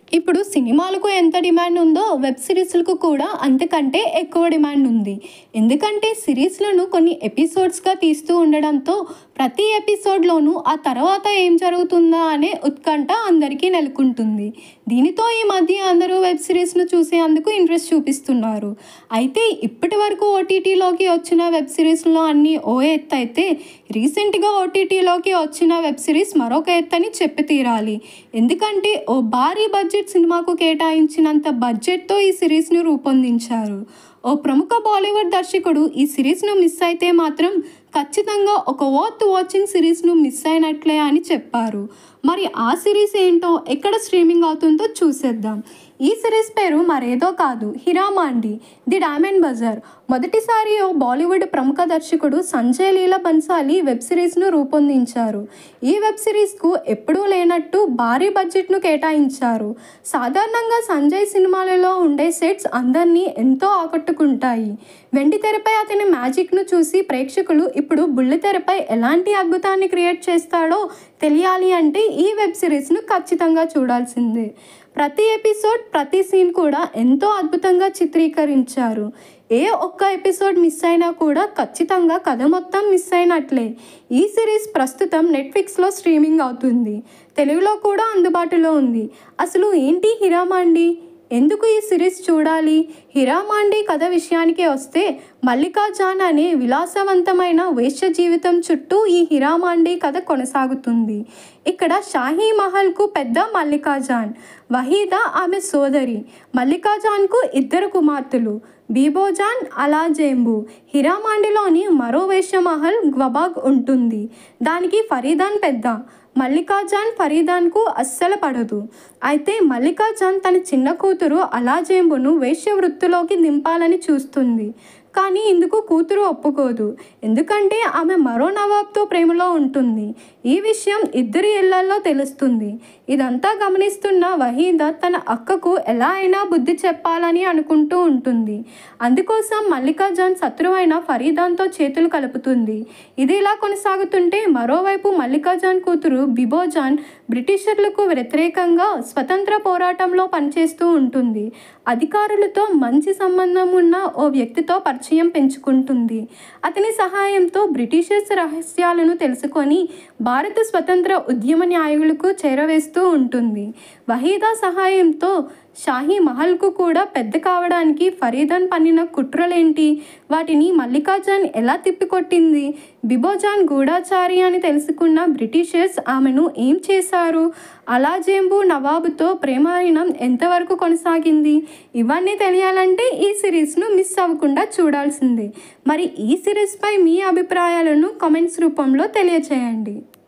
ఇప్పుడు సినిమాలకు ఎంత డిమాండ్ ఉందో వెబ్ సిరీస్లకు కూడా అంతకంటే ఎక్కువ డిమాండ్ ఉంది ఎందుకంటే సిరీస్లను కొన్ని ఎపిసోడ్స్గా తీస్తూ ఉండడంతో ప్రతి ఎపిసోడ్లోనూ ఆ తర్వాత ఏం జరుగుతుందా అనే ఉత్కంఠ అందరికీ నెలకొంటుంది దీనితో ఈ మధ్య అందరూ వెబ్ సిరీస్ను చూసేందుకు ఇంట్రెస్ట్ చూపిస్తున్నారు అయితే ఇప్పటి వరకు ఓటీటీలోకి వచ్చిన వెబ్ సిరీస్లో అన్ని ఓ ఎత్తు అయితే రీసెంట్గా ఓటీటీలోకి వచ్చిన వెబ్ సిరీస్ మరొక ఎత్తని చెప్పి తీరాలి ఎందుకంటే ఓ భారీ బడ్జెట్ సినిమాకు కేటాయించినంత బడ్జెట్తో ఈ సిరీస్ను రూపొందించారు ఓ ప్రముఖ బాలీవుడ్ దర్శకుడు ఈ సిరీస్ను మిస్ అయితే మాత్రం ఖచ్చితంగా ఒక వర్త్ వాచింగ్ సిరీస్ను మిస్ అయినట్లే అని చెప్పారు మరి ఆ సిరీస్ ఏంటో ఎక్కడ స్ట్రీమింగ్ అవుతుందో చూసేద్దాం ఈ సిరీస్ పేరు మరేదో కాదు హిరామాండి ది డైమండ్ బజార్ మొదటిసారి ఓ బాలీవుడ్ ప్రముఖ దర్శకుడు సంజయ్ లీలా బన్సాలి వెబ్ సిరీస్ను రూపొందించారు ఈ వెబ్ సిరీస్కు ఎప్పుడూ లేనట్టు భారీ బడ్జెట్ను కేటాయించారు సాధారణంగా సంజయ్ సినిమాలలో ఉండే సెట్స్ అందరినీ ఎంతో ఆకట్టుకుంటాయి వెండి తెరపై అతని మ్యాజిక్ను చూసి ప్రేక్షకులు ఇప్పుడు బుల్లి తెరపై ఎలాంటి అద్భుతాన్ని క్రియేట్ చేస్తాడో తెలియాలి అంటే ఈ వెబ్ సిరీస్ను ఖచ్చితంగా చూడాల్సిందే ప్రతి ఎపిసోడ్ ప్రతి సీన్ కూడా ఎంతో అద్భుతంగా చిత్రీకరించారు ఏ ఒక్క ఎపిసోడ్ మిస్ అయినా కూడా ఖచ్చితంగా కథ మొత్తం మిస్ అయినట్లే ఈ సిరీస్ ప్రస్తుతం నెట్ఫ్లిక్స్లో స్ట్రీమింగ్ అవుతుంది తెలుగులో కూడా అందుబాటులో ఉంది అసలు ఏంటి హిరామాండి ఎందుకు ఈ సిరీస్ చూడాలి హిరామాండి కథ విషయానికి వస్తే మల్లికా జాన్ అనే విలాసవంతమైన వేశ్య జీవితం చుట్టూ ఈ హిరామాండి కథ కొనసాగుతుంది ఇక్కడ షాహీ మహల్కు పెద్ద మల్లికా జాన్ వహీదా ఆమె సోదరి మల్లికా జాన్కు ఇద్దరు కుమార్తెలు బీబోజాన్ అలాజేంబు హిరామాండిలోని మరో వేశ్య మహల్ గ్వబాగ్ ఉంటుంది దానికి ఫరీదాన్ పెద్ద మల్లికాజాన్ ఫరీదాన్కు అస్సలు పడదు అయితే మల్లికాజాన్ తన చిన్న కూతురు అలాజేంబును వేశ్య వృత్తిలోకి దింపాలని చూస్తుంది కానీ ఇందుకు కూతురు ఒప్పుకోదు ఎందుకంటే ఆమె మరో నవాబ్తో ప్రేమలో ఉంటుంది ఈ విషయం ఇద్దరి ఇళ్లలో తెలుస్తుంది ఇదంతా గమనిస్తున్న వహీద తన అక్కకు ఎలా అయినా బుద్ధి చెప్పాలని అనుకుంటూ ఉంటుంది అందుకోసం మల్లికాజాన్ శత్రువైన ఫరీదాన్తో చేతులు కలుపుతుంది ఇది ఇలా కొనసాగుతుంటే మరోవైపు మల్లికాజాన్ కూతురు బిబోజాన్ బ్రిటిషర్లకు వ్యతిరేకంగా స్వతంత్ర పోరాటంలో పనిచేస్తూ ఉంటుంది అధికారులతో మంచి సంబంధం ఉన్న ఓ వ్యక్తితో పరిచయం పెంచుకుంటుంది అతని సహాయంతో బ్రిటిషర్స్ రహస్యాలను తెలుసుకొని భారత స్వతంత్ర ఉద్యమ న్యాయులకు చేరవేస్తూ ఉంటుంది వహీదా సహాయంతో షాహీ మహల్కు కూడా పెద్ద కావడానికి ఫరీదాన్ పన్నిన కుట్రలేంటి వాటిని మల్లికాజాన్ ఎలా తిప్పికొట్టింది బిబోజాన్ గూఢాచారి అని తెలుసుకున్న బ్రిటిషర్స్ ఆమెను ఏం చేశారు అలాజేంబు నవాబుతో ప్రేమాయణం ఎంతవరకు కొనసాగింది ఇవన్నీ తెలియాలంటే ఈ సిరీస్ను మిస్ అవ్వకుండా చూడాల్సిందే మరి ఈ సిరీస్పై మీ అభిప్రాయాలను కామెంట్స్ రూపంలో తెలియచేయండి